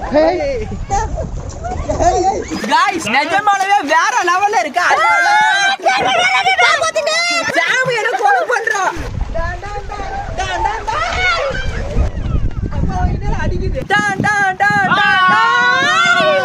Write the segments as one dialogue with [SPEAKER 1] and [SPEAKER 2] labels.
[SPEAKER 1] Guys நிஜமானவே வேற லெவல்ல இருக்கு சாமி என்ன கொலை பண்றான் டான், டான், டான், டான், டான், டான். அப்பா, என்னடா அடிக்குது டான், டான், டான், டான், டான்.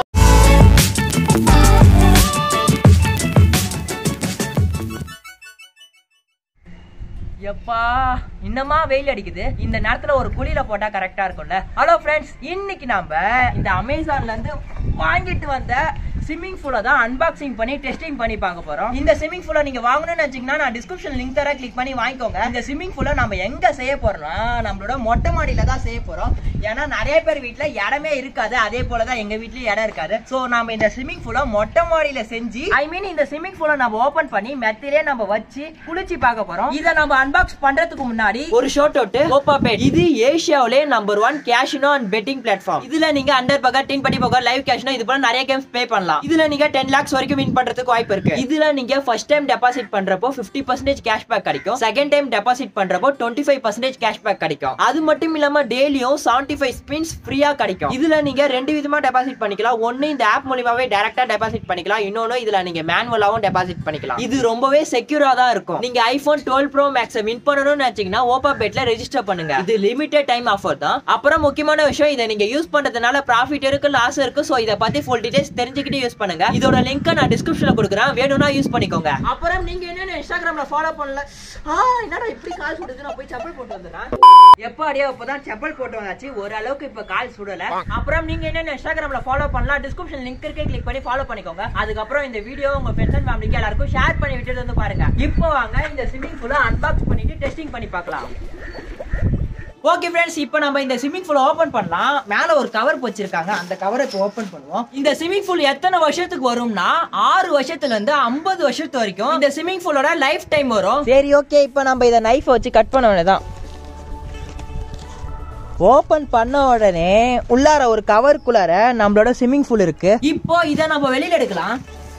[SPEAKER 1] எப்பா இன்னமா வெயில் அடிக்குது இந்த நேரத்துல ஒரு குளிர போட்டா கரெக்டா இருக்கும்ல ஹலோ ஃப்ரெண்ட்ஸ் இன்னைக்கு நாம இந்த அமேசான்ல இருந்து வாங்கிட்டு வந்த ஸ்விம்மிங் பூலை தான் அன்பாக்சிங் பண்ணி டெஸ்டிங் பண்ணி பார்க்க போறோம் இந்த ஸ்விம்மிங் பூலை நீங்க வாங்கணும்னு வச்சீங்கன்னா நான் டிஸ்கிரிப்ஷன் லிங்க் தர கிளிக் பண்ணி வாங்கிக்கோங்க இந்த ஸ்விம்மிங் பூலை நம்ம எங்க செய்ய போறோம்னா நம்மளோட மொட்டை மாடியில தான் செய்ய போறோம் ஏன்னா நிறைய பேர் வீட்ல இடமே இருக்காது அதே போல தான் எங்க வீட்லயும் இடம் இருக்காது சோ நம்ம இந்த ஸ்விம்மிங் பூலை மொட்டை மாடியில செஞ்சு ஐ மீன் இந்த ஸ்விம்மிங் பூலை நம்ம ஓபன் பண்ணி மெத்திலே நம்ம வச்சு குளிச்சு பார்க்க போறோம் இதை நம்ம அன்பாக்ஸ் பண்றதுக்கு முன்னாடி ஒரு ஷோட் அவுட் ஓப்பா பெட் இது ஏசியாவிலே number one casino and betting platform இதுல நீங்க அண்டர் பகர் டின் படி பகர் லைவ் கேஷினோ இது போல நிறைய கேம்ஸ் ப்ளே பண்ணலாம் இதுல நீங்க டென் லேக்ஸ் வரைக்கும் வின் பண்றதுக்கு வாய்ப்பு இருக்கு இதுல நீங்க ஃபர்ஸ்ட் டைம் டெபாசிட் பண்றப்போ பிப்டி பர்சன்டேஜ் கேஷ்பேக் கிடைக்கும் செகண்ட் டைம் டெபாசிட் பண்றப்போ டுவெண்ட்டி ஃபைவ் பர்சன்டேஜ் கேஷ்பேக் கிடைக்கும் அது மட்டும் இல்லாம டெய்லியும் செவன்டி ஃபைவ் ஸ்பின்ஸ் ஃப்ரீயா கிடைக்கும் இதுல நீங்க ரெண்டு விதமா டெபாசிட் பண்ணிக்கலாம் ஒன்னு இந்த ஆப் மூலியமாவே டைரக்டா டெபாசிட் பண்ணிக்கலாம் இன்னொன்னு இதுல நீங்க மேனுவலாவும் டெபாசிட் பண்ணிக்கலாம் இது ரொம்பவே செக்யூரா தான் இருக்கும் நீங்க iPhone twelve pro max win பண்ணணும்னு நினைச்சீங்கன்னா ஓப்பா பெட்ல ரெஜிஸ்டர் பண்ணுங்க இது லிமிடெட் டைம் ஆஃபர் தான் அப்புறம் முக்கியமான விஷயம் இதை நீங்க யூஸ் பண்றதுனால ப்ராஃபிட் இருக்கு லாஸ் இருக்கு சோ இத பத்தி ஃபுல் டீடைல்ஸ் தெரிஞ்சுக்கிட்டு யூஸ் பண்ணுங்க இதோட லிங்க் நான் டிஸ்கிரிப்ஷன்ல கொடுக்குறேன் வேணும்னா யூஸ் பண்ணிக்கோங்க அப்புறம் நீங்க என்ன இன்ஸ்டாகிராம்ல ஃபாலோ பண்ணல ஆ என்னடா இப்படி கால் சுடுது நான் போய் செப்பல் போட்டு வந்துடுறேன் எப்ப அடியோ இப்பதான் செப்பல் போட்டு வந்தாச்சு ஓரளவுக்கு இப்ப கால் சுடல அப்புறம் நீங்க என்ன இன்ஸ்டாகிராம்ல ஃபாலோ பண்ணலாம் டிஸ்கிரிப்ஷன் லிங்க் இருக்கே கிளிக் பண்ணி ஃபாலோ பண்ணிக்கோங்க அதுக்கப்புறம் இந்த வீடியோ உங்க ஃப்ரெண்ட்ஸ் அண்ட் ஃபேமிலிக்கு எல்லாருக்கும் ஷேர் பண்ணி விட்டுட்டு வந்து பாருங்க இப்போ வாங்க இந்த ஸ்விமிங் பூல அன்பாக்ஸ் பண்ணிட்டு டெஸ்டிங் பண்ணி பார்க்கலாம் ஓகே ஃப்ரெண்ட்ஸ் இப்போ நம்ம இந்த ஸ்விமிங் பூல் ஓபன் பண்ணலாம் மேல ஒரு கவர் வச்சிருக்காங்க அந்த கவரை இப்போ ஓபன் பண்ணுவோம் இந்த ஸ்விமிங் பூல் எத்தனை வருஷத்துக்கு வரும்னா ஆறு வருஷத்துல இருந்து ஐம்பது வருஷத்து வரைக்கும் இந்த ஸ்விமிங் பூலோட லைஃப் டைம் வரும் சரி ஓகே இப்போ நம்ம இதை நைஃப் வச்சு கட் பண்ண வேண்டியதான் ஓபன் பண்ண உடனே உள்ளார ஒரு கவருக்குள்ளார நம்மளோட ஸ்விம்மிங் பூல் இருக்கு இப்போ இதை நம்ம வெளியில எடுக்கலாம்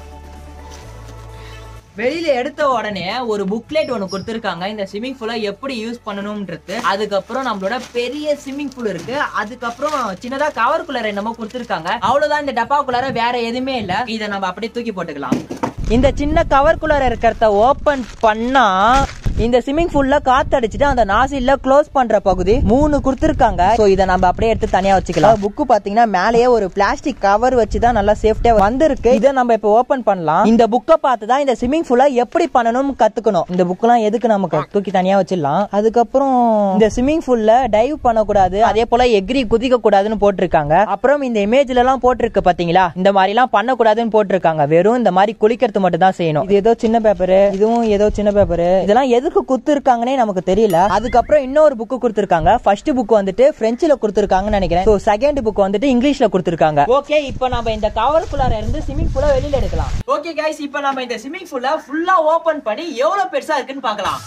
[SPEAKER 1] வெளியில எடுத்த உடனே ஒரு புக்லெட் ஒன்று கொடுத்துருக்காங்க இந்த ஸ்விம்மிங் பூலை எப்படி யூஸ் பண்ணணும்ன்றது அதுக்கப்புறம் நம்மளோட பெரிய ஸ்விம்மிங் பூல் இருக்கு அதுக்கப்புறம் சின்னதா கவருக்குள்ளார என்னமோ கொடுத்துருக்காங்க அவ்வளவுதான் இந்த டப்பாக்குள்ளார வேற எதுவுமே இல்ல இதை நம்ம அப்படியே தூக்கி போட்டுக்கலாம் இந்த சின்ன கவருக்குள்ளார இருக்கிறத ஓபன் பண்ணா இந்த ஸ்விம்மிங் பூல்ல காத்து அடிச்சுட்டு அந்த நாசில்ல க்ளோஸ் பண்ற பகுதி மூணு கொடுத்துருக்காங்க சோ இதை நம்ம அப்படியே எடுத்து தனியா வச்சுக்கலாம் புக்கு பாத்தீங்கன்னா மேலேயே ஒரு பிளாஸ்டிக் கவர் வச்சு தான் நல்லா சேஃப்டியா வந்திருக்கு இதை நம்ம இப்ப ஓபன் பண்ணலாம் இந்த புக்கை பார்த்து தான் இந்த ஸ்விம்மிங் பூல எப்படி பண்ணணும் கத்துக்கணும் இந்த புக்கெல்லாம் எதுக்கு நமக்கு தூக்கி தனியா வச்சிடலாம் அதுக்கப்புறம் இந்த ஸ்விம்மிங் பூல்ல டைவ் பண்ணக்கூடாது அதே போல எக்ரி குதிக்க கூடாதுன்னு போட்டிருக்காங்க அப்புறம் இந்த இமேஜ்ல எல்லாம் போட்டிருக்கு பாத்தீங்களா இந்த மாதிரி எல்லாம் பண்ணக்கூடாதுன்னு போட்டிருக்காங்க வெறும் இந்த மாதிரி குளிக்கிறது மட்டும் தான் செய்யணும் இது ஏதோ சின்ன பேப்பர் இதுவும் ஏதோ சின்ன பேப்பர் இதெல்லாம் எதுக்கு குத்துருக்காங்கன்னே நமக்கு தெரியல அதுக்கப்புறம் இன்னொரு புக்கு கொடுத்துருக்காங்க ஃபர்ஸ்ட் புக் வந்துட்டு பிரெஞ்சுல கொடுத்துருக்காங்கன்னு நினைக்கிறேன் ஸோ செகண்ட் புக் வந்துட்டு இங்கிலீஷ்ல கொடுத்துருக்காங்க ஓகே இப்போ நம்ம இந்த கவருக்குள்ளார இருந்து ஸ்விமிங் பூல வெளியில எடுக்கலாம் ஓகே கைஸ் இப்போ நம்ம இந்த ஸ்விமிங் பூல ஃபுல்லா ஓபன் பண்ணி எவ்வளவு பெருசா இருக்குன்னு பார்க்கலாம்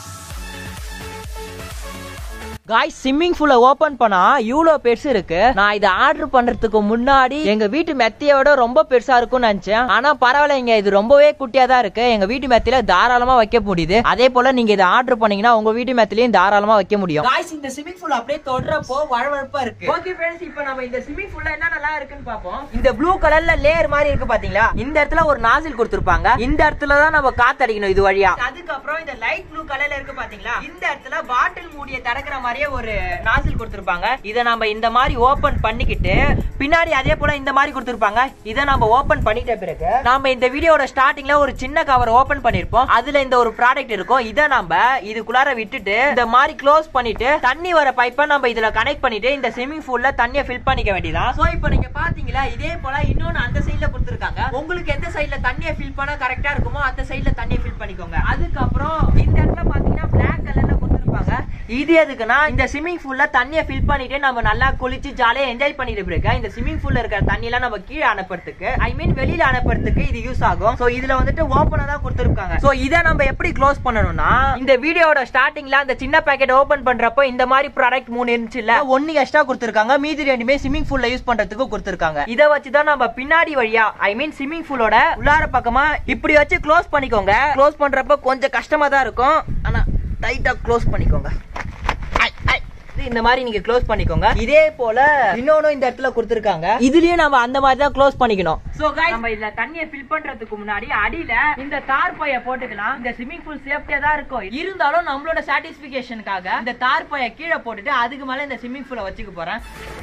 [SPEAKER 1] காய்ஸ் ஸ்விம்மிங் பூல ஓபன் பண்ணா இவ்வளோ பெருசு இருக்கு நான் இதை ஆர்டர் பண்றதுக்கு முன்னாடி எங்க வீட்டு மெத்தைய விட ரொம்ப பெருசா இருக்கும்னு நினைச்சேன் ஆனா பரவாயில்லைங்க இது ரொம்பவே குட்டியா தான் இருக்கு எங்க வீட்டு மெத்தையில தாராளமா வைக்க முடியுது அதே போல நீங்க இதை ஆர்டர் பண்ணீங்கன்னா உங்க வீட்டு மெத்திலையும் தாராளமா வைக்க முடியும் காய்ஸ் இந்த ஸ்விம்மிங் பூல் அப்படியே தொடுறப்போ வழவழப்பா இருக்கு ஓகே ஃப்ரெண்ட்ஸ் இப்போ நம்ம இந்த ஸ்விம்மிங் பூல்ல என்ன நல்லா இருக்குன்னு பார்ப்போம் இந்த ப்ளூ கலர்ல லேயர் மாதிரி இருக்கு பாத்தீங்களா இந்த இடத்துல ஒரு நாசில் கொடுத்திருப்பாங்க இந்த இடத்துல தான் நம்ம காத்து அடிக்கணும் இது வழியா அதுக்கப்புறம் இந்த லைட் ப்ளூ கலர்ல இருக்கு பாத்தீங்களா இந்த இடத்துல பாட்டில் மூடிய திறக்கிற மாதிரியே ஒரு நாசில் கொடுத்திருப்பாங்க இதை நம்ம இந்த மாதிரி ஓபன் பண்ணிக்கிட்டு பின்னாடி அதே போல இந்த மாதிரி கொடுத்திருப்பாங்க இதை நம்ம ஓபன் பண்ணிட்ட பிறகு நாம இந்த வீடியோட ஸ்டார்டிங்ல ஒரு சின்ன கவர் ஓபன் பண்ணிருப்போம் அதுல இந்த ஒரு ப்ராடக்ட் இருக்கும் இதை நம்ம இதுக்குள்ளார விட்டுட்டு இந்த மாதிரி க்ளோஸ் பண்ணிட்டு தண்ணி வர பைப்பை நம்ம இதுல கனெக்ட் பண்ணிட்டு இந்த ஸ்விமிங் பூல்ல தண்ணியை ஃபில் பண்ணிக்க வேண்டியதான் சோ இப்போ நீங்க பாத்தீங்களா இதே போல இன்னொன்னு அந்த சைடுல கொடுத்திருக்காங்க உங்களுக்கு எந்த சைடுல தண்ணியை ஃபில் பண்ணா கரெக்டா இருக்குமோ அந்த சைடுல தண்ணியை ஃபில் பண்ணிக்கோங்க அதுக்கப்புறம் இந்த இடத்துல பாத்தீங்கன்னா பிளாக் கலர்ல கொடுத்திருப்பாங்க இது எதுக்குன்னா இந்த ஸ்விமிங் பூல்ல தண்ணியை ஃபில் பண்ணிட்டு நம்ம நல்லா குளிச்சு ஜாலியா என்ஜாய் பண்ணிட்டு இருக்க இந்த ஸ்விமிங் பூல்ல இருக்கிற தண்ணி எல்லாம் நம்ம கீழே அனுப்புறதுக்கு ஐ மீன் வெளியில அனுப்புறதுக்கு இது யூஸ் ஆகும் சோ இதுல வந்துட்டு ஓபனா தான் கொடுத்திருக்காங்க சோ இதை நம்ம எப்படி க்ளோஸ் பண்ணணும்னா இந்த வீடியோட ஸ்டார்டிங்ல அந்த சின்ன பேக்கெட் ஓபன் பண்றப்போ இந்த மாதிரி ப்ராடக்ட் மூணு இருந்துச்சு இல்ல ஒன்னு எக்ஸ்ட்ரா கொடுத்திருக்காங்க மீதி ரெண்டுமே ஸ்விமிங் பூல்ல யூஸ் பண்றதுக்கு கொடுத்திருக்காங்க இதை வச்சு தான் நம்ம பின்னாடி வழியா ஐ மீன் ஸ்விமிங் பூலோட உள்ளார பக்கமா இப்படி வச்சு க்ளோஸ் பண்ணிக்கோங்க க்ளோஸ் பண்றப்ப கொஞ்சம் கஷ்டமா தான் இருக்கும் ஆனா டைட்டா க்ளோஸ் பண்ணிக்கோங்க ஐ, ஐ. இந்த மாதிரி நீங்க க்ளோஸ் பண்ணிக்கோங்க இதே போல இன்னொன்னு இந்த இடத்துல கொடுத்துருக்காங்க இதுலயும் நம்ம அந்த மாதிரி தான் க்ளோஸ் பண்ணிக்கணும் சோ गाइस நம்ம இதுல தண்ணியை ஃபில் பண்றதுக்கு முன்னாடி அடியில இந்த தார் பைய போட்டுக்கலாம் இந்த ஸ்விமிங் பூல் சேஃப்டியா தான் இருக்கும் இருந்தாலும் நம்மளோட சாட்டிஸ்பிகேஷனுக்காக இந்த தார் பைய கீழே போட்டுட்டு அதுக்கு மேல இந்த ஸ்விமிங் பூலை வச்சுக்க போறேன்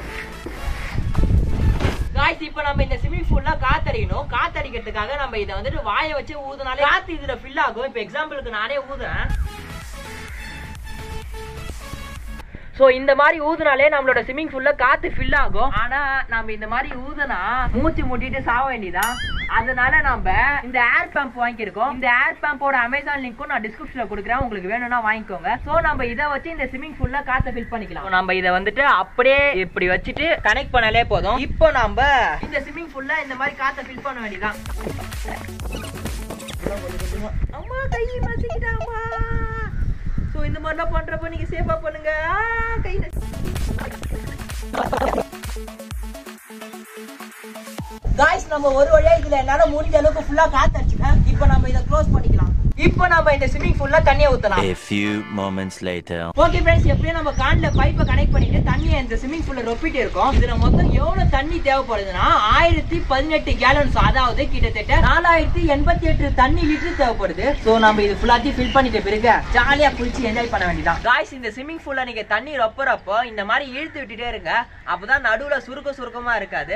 [SPEAKER 1] காய்ஸ் இப்ப நம்ம இந்த ஸ்விமிங் பூல்ல காத்தடிக்கணும் காத்தடிக்கிறதுக்காக நம்ம இதை வந்துட்டு வாயை வச்சு ஊதுனாலே காத்து இதுல ஃபில் ஆகும் இப்ப எக்ஸாம்பிளுக்கு நானே ஊதுறேன் சோ இந்த மாதிரி ஊதுனாலே நம்மளோட ஸ்விமிங் பூல்ல காத்து ஃபில் ஆகும் ஆனா நம்ம இந்த மாதிரி ஊதுனா மூச்சு முட்டிட்டு சாக வேண்டியதா அதனால நம்ம இந்த ஏர் பம்ப் வாங்கியிருக்கோம் இந்த ஏர் பம்போட அமேசான் லிங்க்கும் நான் டிஸ்கிரிப்ஷன்ல கொடுக்குறேன் உங்களுக்கு வேணும்னா வாங்கிக்கோங்க சோ நம்ம இதை வச்சு இந்த ஸ்விமிங் பூல்ல காத்த ஃபில் பண்ணிக்கலாம் So, நம்ம இதை வந்துட்டு அப்படியே இப்படி வச்சுட்டு கனெக்ட் பண்ணாலே போதும் இப்போ நம்ம இந்த ஸ்விமிங் பூல்ல இந்த மாதிரி காத்த ஃபில் பண்ண வேண்டியதான் அம்மா கை மசிக்கிட்டாமா சோ இந்த மாதிரிலாம் பண்றப்ப நீங்க சேஃபா பண்ணுங்க ஆ, கை காய்ஸ் நம்ம ஒரு வழியா இதுல என்னால முடிஞ்ச அளவுக்கு ஃபுல்லா காத்து அடிச்சுட்டேன் இப்போ நம்ம இதை க்ளோஸ் பண்ணிக்கலாம் இப்போ நம்ம இந்த ஸ்விமிங் ஃபுல்லா தண்ணியை ஊத்தலாம்
[SPEAKER 2] A few moments later.
[SPEAKER 1] Okay friends எப்படியும் நம்ம கான்ல பைப்பை கனெக்ட் பண்ணிட்டு தண்ணியை இந்த ஸ்விமிங் பூல்ல ரொப்பிட்டு இருக்கோம் இதுல மொத்தம் எவ்வளவு தண்ணி தேவைப்படுதுன்னா ஆயிரத்தி பதினெட்டு கேலன்ஸ் அதாவது கிட்டத்தட்ட நாலாயிரத்தி எண்பத்தி எட்டு தண்ணி லிட்டர் தேவைப்படுது சோ நம்ம இது ஃபுல்லாத்தையும் ஃபில் பண்ணிட்ட பிறகு ஜாலியா குளிச்சு என்ஜாய் பண்ண வேண்டியதான் காய்ஸ் இந்த ஸ்விமிங் பூல்ல நீங்க தண்ணி ரொப்புறப்போ இந்த மாதிரி இழுத்து விட்டுட்டே இருங்க அப்பதான் நடுவுல சுருக்க சுருக்கமா இருக்காது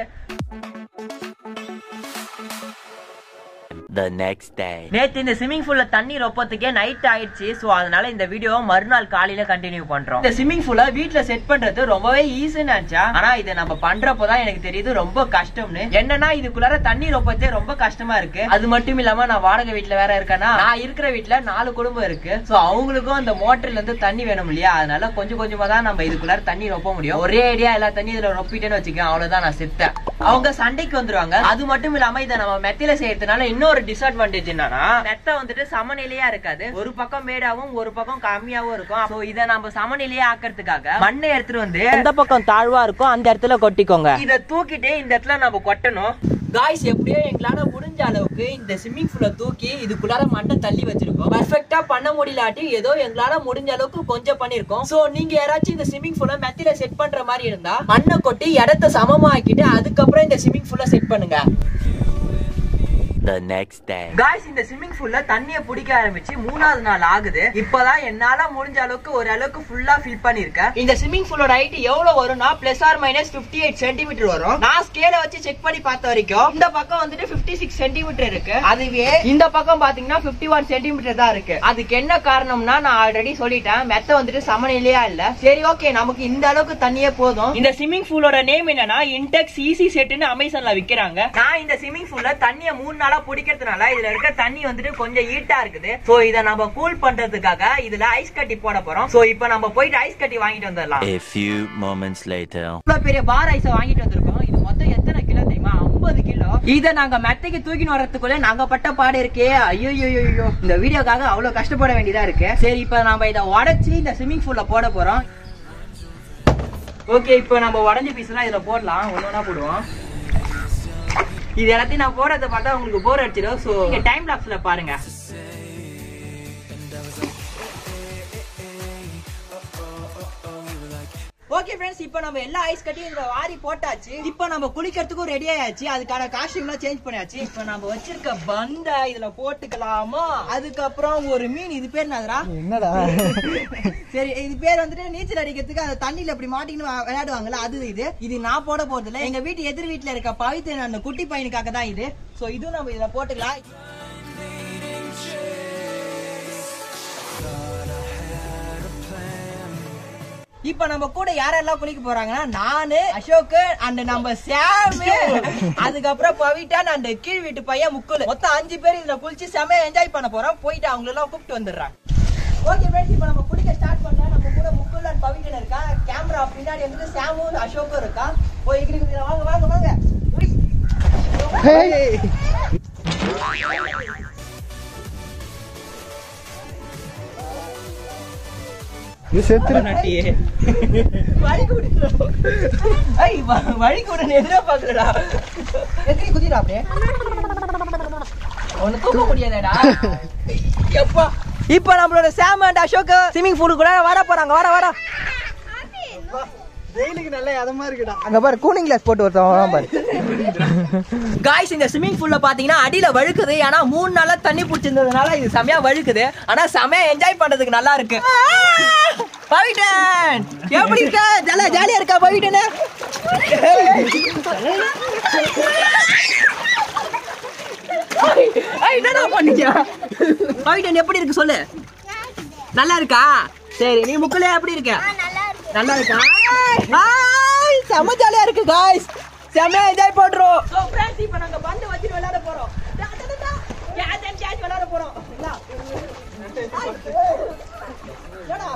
[SPEAKER 2] The next day.
[SPEAKER 1] நேத்து இந்த ஸ்விமிங் பூல்ல தண்ணி ரொப்பத்துக்கே நைட் ஆயிடுச்சு சோ அதனால இந்த வீடியோ மறுநாள் காலையில கண்டினியூ பண்றோம் இந்த ஸ்விமிங் பூல வீட்ல செட் பண்றது ரொம்பவே ஈஸின்னு நினைச்சா ஆனா இதை நம்ம பண்றப்பதான் எனக்கு தெரியுது ரொம்ப கஷ்டம்னு என்னன்னா இதுக்குள்ளார தண்ணி ரொப்பத்தே ரொம்ப கஷ்டமா இருக்கு அது மட்டும் இல்லாம நான் வாடகை வீட்ல வேற இருக்கேன்னா நான் இருக்கிற வீட்ல நாலு குடும்பம் இருக்கு சோ அவங்களுக்கும் அந்த மோட்டர்ல இருந்து தண்ணி வேணும் இல்லையா அதனால கொஞ்சம் கொஞ்சமா தான் நம்ம இதுக்குள்ளார தண்ணி ரொப்ப முடியும் ஒரே ஐடியா எல்லா தண்ணி இதுல ரொப்பிட்டேன்னு வச்சுக்கேன் அவ்வளவுதான் நான் செத்தேன் அவங்க சண்டைக்கு வந்துருவாங்க அது மட்டும் இல்லாம இதை நம்ம மெத்தில செய்யறதுனால இன்னொரு டிஸ்அட்வான்டேஜ் என்னன்னா மெத்த வந்துட்டு சமநிலையா இருக்காது ஒரு பக்கம் மேடாவும் ஒரு பக்கம் கம்மியாவும் இருக்கும் சோ இதை நம்ம சமநிலையா ஆக்கிறதுக்காக மண்ணை எடுத்துட்டு வந்து எந்த பக்கம் தாழ்வா இருக்கும் அந்த இடத்துல கொட்டிக்கோங்க இத தூக்கிட்டு இந்த இடத்துல நம்ம கொட்டணும் காய்ஸ் எப்படியோ எங்களால முடிஞ்ச அளவுக்கு இந்த ஸ்விம்மிங் பூல தூக்கி இதுக்குள்ளார மண்ணை தள்ளி வச்சிருக்கோம் பர்ஃபெக்ட்டா பண்ண முடியலாட்டி ஏதோ எங்களால முடிஞ்ச அளவுக்கு கொஞ்சம் பண்ணிருக்கோம் சோ நீங்க யாராச்சும் இந்த ஸ்விம்மிங் பூல மெத்தில செட் பண்ற மாதிரி இருந்தா மண்ணை கொட்டி இடத்த சமமாக்கிட்டு அதுக்கப்புறம் இந்த ஸ்விம்மிங் பூல செட் பண்ணுங்க
[SPEAKER 2] The next day.
[SPEAKER 1] காய்ஸ் இந்த ஸ்விம்மிங் பூல்ல தண்ணிய பிடிக்க ஆரம்பிச்சு மூணாவது நாள் ஆகுது இப்பதான் என்னால முடிஞ்ச அளவுக்கு ஒரு அளவுக்கு ஃபுல்லா ஃபில் பண்ணிருக்கேன் இந்த ஸ்விம்மிங் பூலோட ஹைட் எவ்வளவு வரும்னா plus or minus fifty eight centimetre வரும் நான் ஸ்கேல வச்சு செக் பண்ணி பார்த்த வரைக்கும் இந்த பக்கம் வந்துட்டு பிப்டி சிக்ஸ் சென்டிமீட்டர் இருக்கு அதுவே இந்த பக்கம் பாத்தீங்கன்னா பிப்டி ஒன் சென்டிமீட்டர் தான் இருக்கு அதுக்கு என்ன காரணம்னா நான் ஆல்ரெடி சொல்லிட்டேன் மெத்த வந்துட்டு சமநிலையா இல்ல சரி ஓகே நமக்கு இந்த அளவுக்கு தண்ணியே போதும் இந்த ஸ்விம்மிங் பூலோட நேம் என்னன்னா இன்டெக்ஸ் ஈஸி செட்னு அமேசான்ல விக்கிறாங்க நான் இந்த ஸ்விம்மிங் பூல்ல தண்ணிய மூணு நாளா பிடிக்கிறதுனால இதுல இருக்க தண்ணி வந்துட்டு கொஞ்சம் ஹீட்டா இருக்குது சோ இத நம்ம கூல் பண்றதுக்காக இதுல ஐஸ் கட்டி போட போறோம் சோ இப்போ நம்ம போயிட்டு ஐஸ் கட்டி வாங்கிட்டு வந்துடலாம்
[SPEAKER 2] A few moments later.
[SPEAKER 1] இவ்வளவு பெரிய பார் ஐஸ வாங்கிட்டு வந்திருக்கோம் இது மொத்தம் எத்தனை கிலோ தெரியுமா 50 கிலோ இத நாங்க மெத்தைக்கு தூக்கின்னு வரதுக்குள்ள நாங்க பட்ட பாடு இருக்கே ஐயோ ஐயோ இந்த வீடியோக்காக அவ்வளவு கஷ்டப்பட வேண்டியதா இருக்கு சரி இப்ப நம்ம இத உடைச்சு இந்த ஸ்விம்மிங் பூல்ல போட போறோம் ஓகே இப்போ நம்ம உடஞ்ச பீஸ் எல்லாம் இதுல போடலாம் ஒன்னொன்னா போடுவோம் இது எல்லாத்தையும் நான் போடுறத பார்த்தா உங்களுக்கு போர் அடிச்சிடும் சோ நீங்க டைம் லாப்ஸ்ல பாருங்க ஓகே ஃப்ரெண்ட்ஸ் இப்போ நம்ம எல்லா ஐஸ் கட்டியும் இந்த வாரி போட்டாச்சு இப்போ நம்ம குளிக்கிறதுக்கும் ரெடி ஆயாச்சு அதுக்கான காஸ்டியூம்லாம் சேஞ்ச் பண்ணியாச்சு இப்போ நம்ம வச்சிருக்க பந்த இதுல போட்டுக்கலாமா அதுக்கப்புறம் ஒரு மீன் இது பேர் என்னதுடா
[SPEAKER 3] என்னடா
[SPEAKER 1] சரி இது பேர் வந்துட்டு நீச்சல் அடிக்கிறதுக்கு அந்த தண்ணியில அப்படி மாட்டிக்கின்னு வா- விளையாடுவாங்கல்ல அது இது இது நான் போட போறது இல்ல எங்க வீட்டு எதிர் வீட்டுல இருக்க பவித்திரன் அந்த குட்டி பையனுக்காக தான் இது சோ இதுவும் நம்ம இதுல போட்டுக்கலாம் இப்ப நம்ம கூட யாரெல்லாம் குளிக்க போறாங்கன்னா நானு அசோக் அண்ட் நம்ம சாம் அதுக்கப்புறம் பவிட்டான் அண்ட் கீழ் வீட்டு பையன் முக்குல் மொத்தம் அஞ்சு பேர் இதுல குளிச்சு செமையா என்ஜாய் பண்ண போறோம் போயிட்டு அவங்க எல்லாம் கூப்பிட்டு வந்துடுறான் ஓகே ஃப்ரெண்ட்ஸ் இப்போ நம்ம குளிக்க ஸ்டார்ட் பண்ணலாம் நம்ம கூட முக்குல் அண்ட் பவிட்டன் இருக்கான் கேமரா பின்னாடி வந்து சாமும் அசோக்கும் இருக்கான் போய் இருக்கு வாங்க வாங்க வாங்க உய்.
[SPEAKER 3] Hey! இது செத்துரு
[SPEAKER 1] வழி கொடு ஐய் வ- வழி கொடு எதிரா பாக்குறடா எதிரி குதிரா அப்படியே ஒன்னு தூக்க முடியாதேடா எப்பா இப்ப நம்மளோட சாம் அண்ட் அசோக் ஸ்விமிங் பூலுக்குள்ள வர போறாங்க வர வர
[SPEAKER 3] வெயிலுக்கு நல்லா இதமா இருக்குடா
[SPEAKER 1] அங்க பாரு கூலிங் கிளாஸ் போட்டு ஒருத்தவன் பாரு காய்ஸ் இந்த ஸ்விமிங் பூல்ல பாத்தீங்கன்னா அடியில வழுக்குது ஆனா மூணு நாளா தண்ணி பிடிச்சிருந்ததுனால இது செமையா வழுக்குது ஆனா செமையா என்ஜாய் பண்றதுக்கு நல்லா இருக்கு பவிட்டன் எப்படி இருக்க ஜாலியா ஜாலியா இருக்கா பவிட்டன் என்னடா பண்ணீங்க பவிட்டன் எப்படி இருக்கு சொல்லு நல்லா இருக்கா சரி நீ முக்குல எப்படி இருக்க நல்லா இருக்கா ஹாய் செம ஜாலியா இருக்கு गाइस செம என்ஜாய் பண்றோம் சோ फ्रेंड्स இப்போ நாங்க பந்து வச்சிட்டு விளையாட போறோம் டா, டா, டா, டா. கேட்ச் அண்ட் கேட்ச் விளையாட போறோம் சரிங்களா? என்னடா?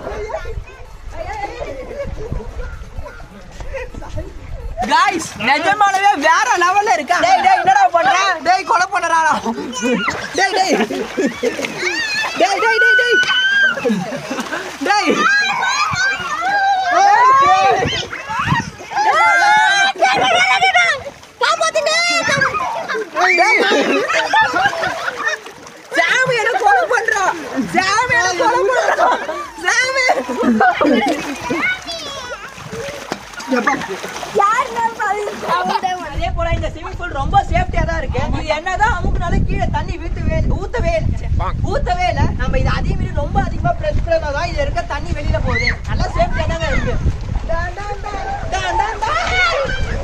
[SPEAKER 1] guys நிஜமாலவே வேற லெவல்ல இருக்கா டேய் டேய் என்னடா பண்ற டேய் கொலை பண்றாடா டேய் டேய் டேய் டேய் டேய் டேய் டேய் சாமி என்ன கொலை பண்றான் சாமி என்ன கொலை பண்றான் சாமி அதே போல இந்த ஸ்விமிங் பூல் ரொம்ப சேஃப்டியா தான் இருக்கு இது என்னதான் அமுக்குனாலும் கீழே தண்ணி வீட்டுவே ஊத்தவே இல்ல. ஊத்தவே இல்ல நம்ம இது அதே மீறி ரொம்ப அதிகமா பிரஸ் பண்ணாதான் இதுல இருக்க தண்ணி வெளியில போகுது நல்லா சேஃப்டியா தாங்க இருக்கு டான், டான், டான், டான், டான், டான்.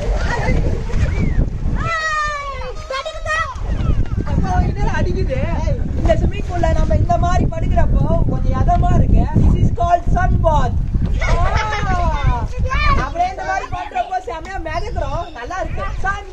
[SPEAKER 1] அப்பா, என்னடா அடிக்குது இந்த ஸ்விமிங் பூல்ல நம்ம இந்த மாதிரி படுக்கிறப்போ கொஞ்சம் இதமா இருக்கு this is called sun bath அப்படியே இந்த மாதிரி பண்றப்போ செமையா மிதக்குறோம் நல்லா இருக்கு sun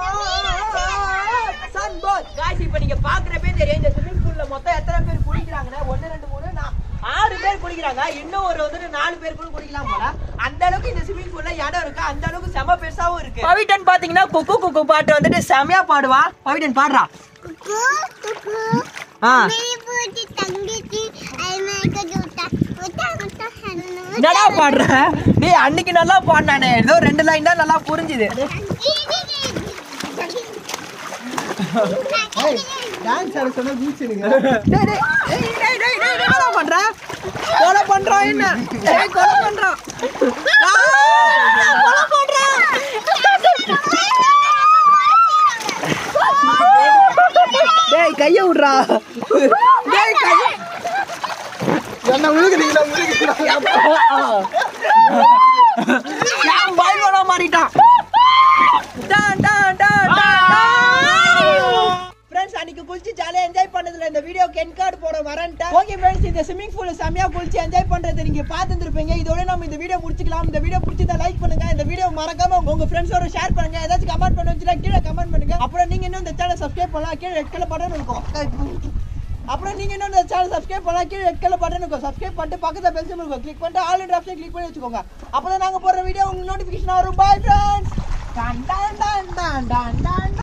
[SPEAKER 1] bath sun bath guys இப்போ நீங்க பாக்குறப்பே தெரியும் இந்த ஸ்விமிங் பூல்ல மொத்தம் எத்தனை பேர் குளிக்கிறாங்கன்னா ஒன்னு ரெண்டு மூணு நா- ஆறு பேர் குளிக்கிறாங்க இன்னும் ஒரு வந்துட்டு நாலு பேர் கூட குளிக்கலாம் போல அந்த அளவுக்கு இந்த ஸ்விமிங் பூல்ல இடம் இருக்கு அந்த அளவுக்கு செம பெருசாவும் இருக்கு பவிட்டன் பாத்தீங்கன்னா குக்கு குக்கு பாட்டு வந்துட்டு செமையா பாடுவா பவிட்டன் பாடுறா ஆ என்னடா பாடுற டேய் அன்னைக்கு நல்லா பாடினானே ஏதோ ரெண்டு லைன் தான் நல்லா புரிஞ்சுது
[SPEAKER 3] டான்ஸ் ஆட சொன்னா பீச்சுடுங்க
[SPEAKER 1] டேய் டேய் டேய் டேய் டேய் டேய் என்னடா பண்ற கொலை பண்றான் என்ன டேய் கொலை பண்றான் ஆ, கொலை பண்றான் டேய் கைய விடுறா டேய் கைய
[SPEAKER 3] என்ன முழுகுறீங்களா முழுகுறீங்களா
[SPEAKER 1] யான் பாய்கோனா மாறிட்டான் டான் டான் டான் ஃப்ரெண்ட்ஸ் அன்னைக்கு குளிச்சு ஜாலியா என்ஜாய் பண்ணதுல இந்த வீடியோக்கு என் கார்டு போட வரேன்ட்டேன் ஓகே ஃப்ரெண்ட்ஸ் இந்த ஸ்விமிங் பூல் செமையா குளிச்சு என்ஜாய் பண்றதை நீங்க பார்த்துருப்பீங்க இதோட நம்ம இந்த வீடியோ முடிச்சுக்கலாம் இந்த வீடியோ பிடிச்சதா லைக் பண்ணுங்க இந்த வீடியோ மறக்காம உங்க ஃப்ரெண்ட்ஸோட ஷேர் பண்ணுங்க ஏதாச்சும் கமெண்ட் பண்ண வச்சுனா கீழே கமெண்ட் பண்ணுங்க அப்புறம் நீங்க இன்னும் இந்த சேனல் சப்ஸ்கிரைப் பண்ணலாம் கீழே ரெட் கலர் பட்டன் இருக்கும் அப்புறம் நீங்க இன்னும் இந்த சேனல் சப்ஸ்கிரைப் பண்ணலாம் கீழே ரெட் கலர் பட்டன் இருக்கும் சப்ஸ்கிரைப் பண்ணிட்டு பக்கத்துல பெல் சிம்பிள் இருக்கும் கிளிக் பண்ணிட்டு ஆல் இண்ட் ஆப்ஷன் கிளிக் பண்ணி வச்சுக்கோங்க அப்பதான் நாங்க போடுற வீடியோ உங்களுக்கு நோட்டிபிகேஷன் வரும் பாய் ஃப்ரெண்ட்ஸ் டான் டான் டான் டான் டான் டான்